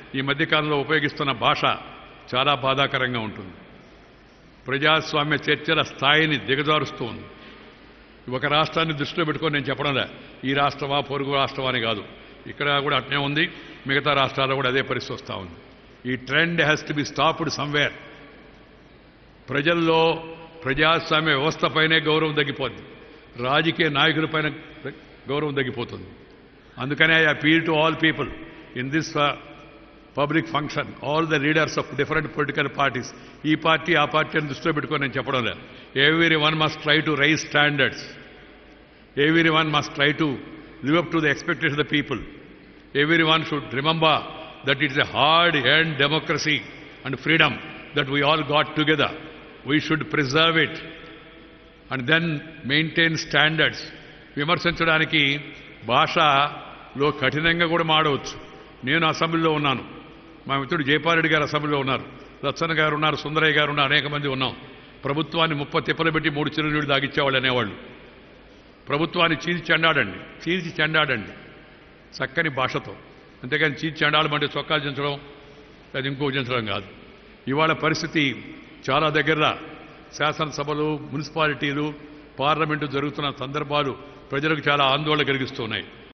ఈ మధ్యకాలంలో ఉపయోగిస్తున్న భాష చాలా బాధాకరంగా ఉంటుంది ప్రజాస్వామ్య చర్చల స్థాయిని దిగజారుస్తూ ఉంది ఒక రాష్ట్రాన్ని దృష్టిలో పెట్టుకొని నేను చెప్పడంలే ఈ రాష్ట్రమా పొరుగు రాష్ట్రమా అని కాదు ఇక్కడ కూడా అట్నే ఉంది మిగతా రాష్ట్రాల్లో కూడా అదే పరిస్థితి వస్తూ ఉంది ఈ trend has to be stopped somewhere ప్రజల్లో ప్రజాస్వామ్య వ్యవస్థపైనే గౌరవం తగ్గిపోద్ది రాజకీయ నాయకులపైన గౌరవం తగ్గిపోతుంది అందుకనే I appeal to all people in this public function all the leaders of different political parties ఈ పార్టీ ఆ పార్టీ అని దృష్టిలో పెట్టుకొని నేను చెప్పడం లేదు everyone must try to raise standards everyone must try to live up to the expectation of the people everyone should remember that it's a hard earned democracy and freedom that we all got together we should preserve it and then maintain standards విమర్శించడానికి భాషలో కఠినంగా కూడా మాడవచ్చు నేను అసెంబ్లీలో ఉన్నాను మా మిత్రుడు జయపాలరెడ్డి గారు అసెంబ్లీలో ఉన్నారు లచ్చన్న గారు ఉన్నారు సుందరయ్య గారు ఉన్నారు అనేక మంది ఉన్నాం ప్రభుత్వాన్ని ముప్ప తిప్పలు పెట్టి మూడు చిరునీళ్ళు దాగిచ్చేవాళ్ళు అనేవాళ్ళు ప్రభుత్వాన్ని చీల్చి చెండాడండి చీల్చి చెండాడండి చక్కని భాషతో అంతేగాని చీల్చి చెండాలమంటే చొక్కాలు చించడం అది ఇంకో చించడం కాదు ఇవాళ పరిస్థితి చాలా దగ్గర శాసనసభలు మున్సిపాలిటీలు పార్లమెంటు జరుగుతున్న సందర్భాలు ప్రజలకు చాలా ఆందోళన కలిగిస్తున్నాయి